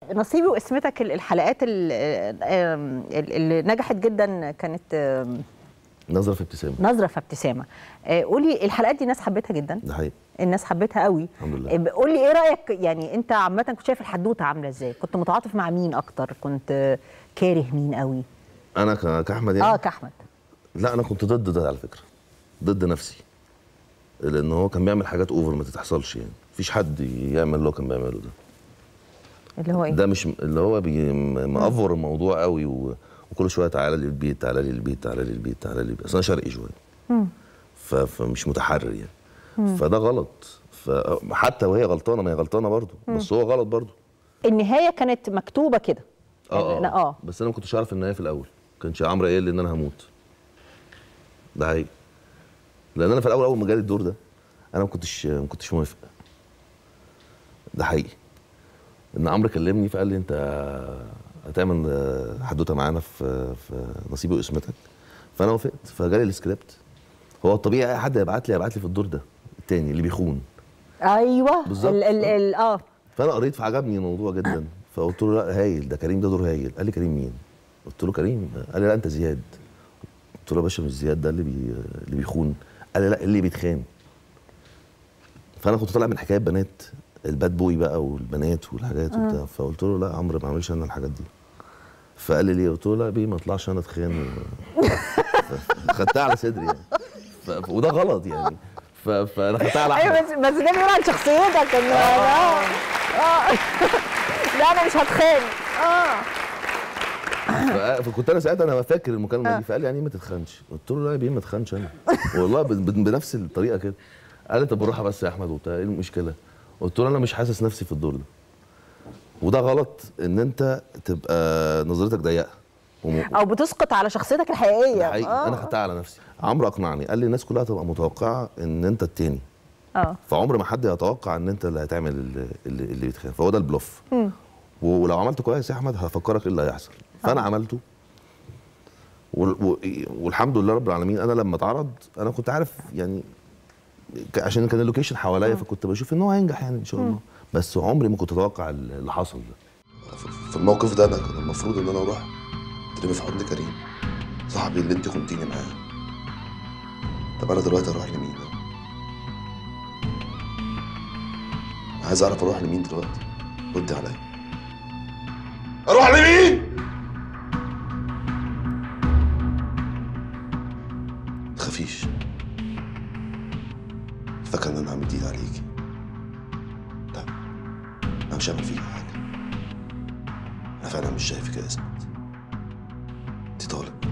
نصيبي واسمتك ال- الحلقات ال- آم، ال- اللي نجحت جدا كانت آم، نظره في ابتسامه نظره في ابتسامه آه، قولي الحلقات دي الناس حبتها جدا ده حقيقي الناس حبتها قوي الحمد لله. آه، قولي ايه رايك يعني انت عامه كنت شايف الحدوته عامله ازاي كنت متعاطف مع مين اكتر كنت آه، كاره مين قوي انا ك- كاحمد يعني اه كاحمد لا انا كنت ضد ده على فكره ضد نفسي لان هو كان بيعمل حاجات اوفر ما تتحصلش يعني مفيش حد يعمل اللي هو كان بيعمله ده اللي هو ايه ده مش اللي هو بي- م- مأفور الموضوع قوي و... وكل شويه تعالى لي البيت تعالى لي البيت تعالى لي البيت تعالى لي البيت اصل انا شرقي شويه ف... فمش متحرر يعني فده غلط فحتى وهي غلطانه ما هي غلطانه برضه بس هو غلط برضه النهايه كانت مكتوبه كده اه يعني أنا- اه اه بس انا ما كنتش عارف النهايه في الاول ما كانش عمرو قايل لي ان انا هموت ده حقيقي لان انا في الاول اول ما جالي الدور ده انا ما كنتش ما كنتش موافق ده حقيقي ان عمرو كلمني فقال لي انت هتعمل آه، حدوته معانا في في نصيبي واسمتك فانا وافقت فجالي السكريبت هو الطبيعي اي حد هيبعت لي هيبعت لي في الدور ده التاني اللي بيخون ايوه بالظبط. ال ال ال اه فانا قريت فعجبني الموضوع جدا فقلت له لا هايل ده كريم ده دور هايل قال لي كريم مين قلت له كريم قال لي لا انت زياد قلت له يا باشا مش زياد ده اللي بي اللي بيخون قال لي لا اللي بيتخان فانا كنت طالع من حكايه بنات الباد بوي بقى والبنات والحاجات وبتاع فقلت له لا عمرو ما اعملش انا الحاجات دي فقال لي ليه قلت له لا يا بيه ما اطلعش انا اتخان خدتها على صدري يعني ف... وده غلط يعني ف... فانا خدتها على ايوه احمد بس بس ده بيقول عن شخصيتك ان اه اه لا انا مش هتخان اه ف- فكنت انا ساعتها انا فاكر المكالمه دي فقال لي يعني إيه ما تتخنش قلت له لا يا بيه ما تتخنش انا والله ب- ب- بنفس الطريقه كده قال لي طب بالراحه بس يا احمد وبتاع ايه المشكله قلت له انا مش حاسس نفسي في الدور ده وده غلط ان انت تبقى نظرتك ضيقه وم... او بتسقط على شخصيتك الحقيقيه ده حقيقي آه. انا خدتها على نفسي عمرو اقنعني قال لي الناس كلها تبقى متوقعه ان انت التاني اه فعمر ما حد يتوقع ان انت اللي هتعمل اللي, اللي اللي بيتخان فهو ده البلوف ولو عملته كويس يا احمد هفكرك ايه اللي هيحصل فانا عملته وال- و- والحمد لله رب العالمين انا لما اتعرض انا كنت عارف يعني ك- عشان كان اللوكيشن حواليا فكنت بشوف ان هو هينجح يعني ان شاء الله بس عمري ما كنت اتوقع اللي حصل ده في الموقف ده انا كان المفروض ان انا اروح اترمي في حضن كريم صاحبي اللي انت كنتيني معاه طب انا دلوقتي اروح لمين عايز اعرف اروح لمين دلوقتي ردي عليا اروح لمين تخافيش فاكر ان انا عامل ايدي عليكي لا انا مش هعمل فيك حاجه انا فعلا مش شايفك يا اسمت انت طالب